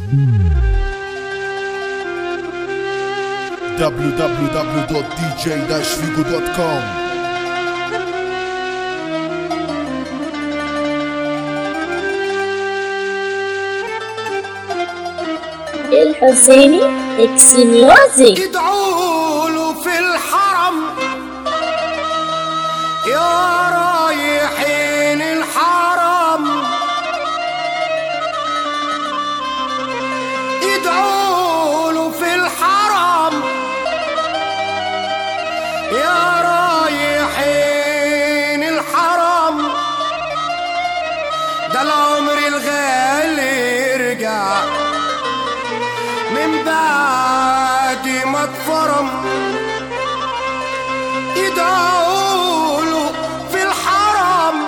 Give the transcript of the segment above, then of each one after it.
www.dj-figo.com الحسيني اكس ميوزك ادعوا له في الحرم يا رايحين الحرم ادعوا له في الحرم يا رايحين الحرم ده العمر الغالي يرجع من بعد ما اتفرم يدعوله في الحرم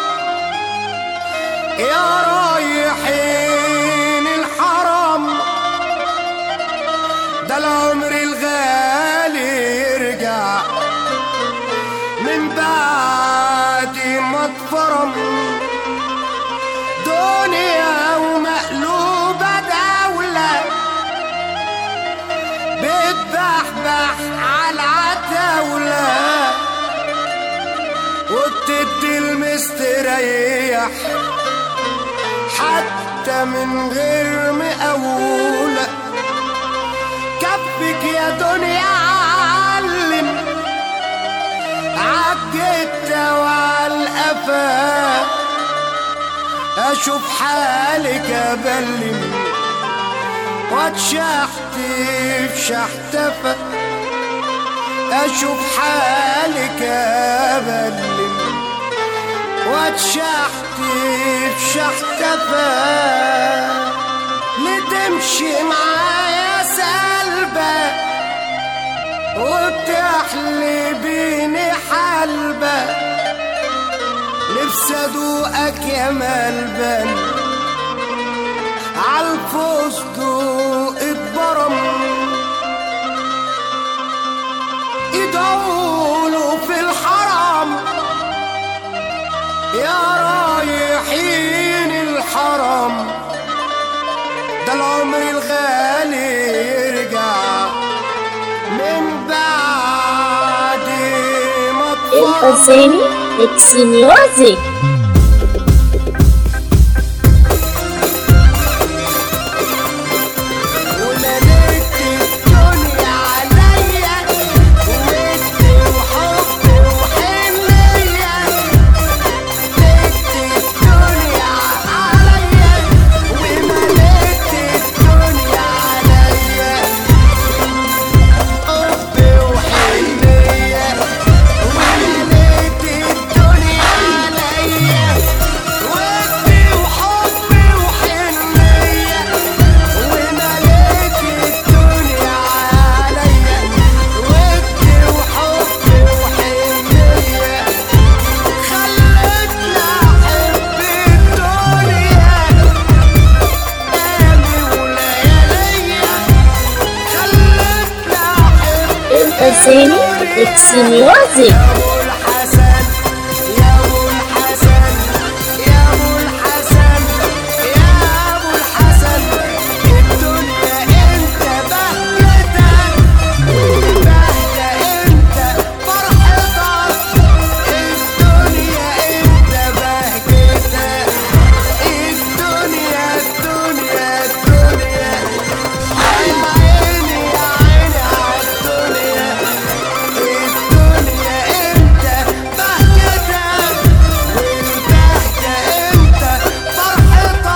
يا رايحين الحرم ده العمر الغالي يرجع من بعد ما اتفرم دنيا ومقلوبة دولة بتبحبح على العتاولة وبتدي المستريح حتى من غير مقاولة كفك يا دنيا علم عالجتة وعالقفا اشوف حالك ابلم واتشحت في شحتفة اشوف حالك ابلم واتشحت في شحتفة لتمشي معايا سلبة وبتحلي بيني حلبة نفسي ادوقك يا ملبن عالفستق اتبرم ادعوله في الحرم يا رايحين الحرم ده العمر الغالي يرجع من بعد ما اتفرم الحسيني اكس ميوزك وملكت الدنيا عليا ومت وحب وحنية ملكت الدنيا عليا وملكت الدنيا عليا حب وحنية وملكت الدنيا عليا ودي وحب وحنية وملك الدنيا عليا ودي وحب وحنية خلتني أحب الدنيا أيامي ولياليا خلتني أحب الحسيني اكس ميوزك يا ابو الحسن يا ابو الحسن يا ابو الحسن يا ابو الحسن الدنيا انت بهجتك بهجة انت فرحتك الدنيا انت بهجتك الدنيا الدنيا الدنيا يا عيني يا عيني عالدنيا الدنيا انت بهجتك والبهجة انت فرحتك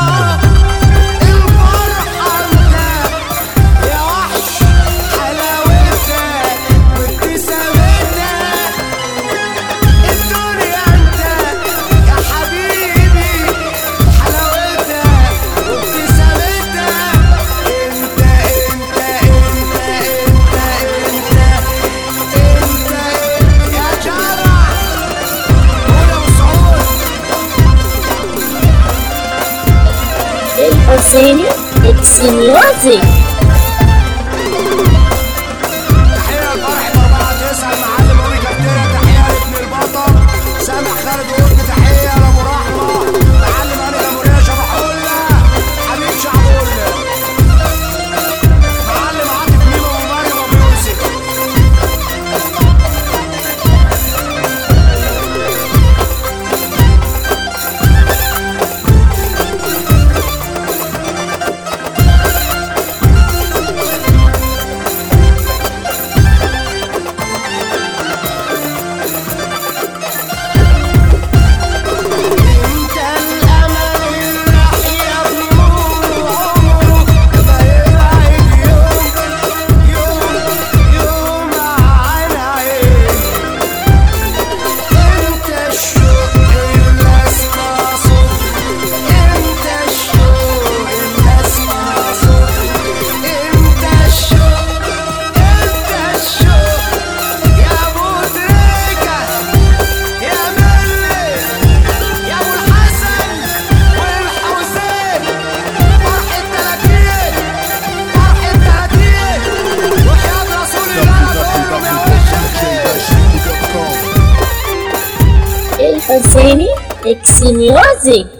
الفرحة انت يا وحش حلاوتك وابتسامتك الدنيا انت يا حبيبي حلاوتك وابتسامتك انت انت انت انت انت انت يا جرع قول ابو سعود الحسيني اكس ميوزك تحية لفرح أربعة تسعة المعلم أبي كابتنة تحية لابن البطل سامح خالد قطب تحية لأبو رحمة معلم أنا أبو ريش أبو حلة حبيب شعبولة الحسيني اكس ميوزك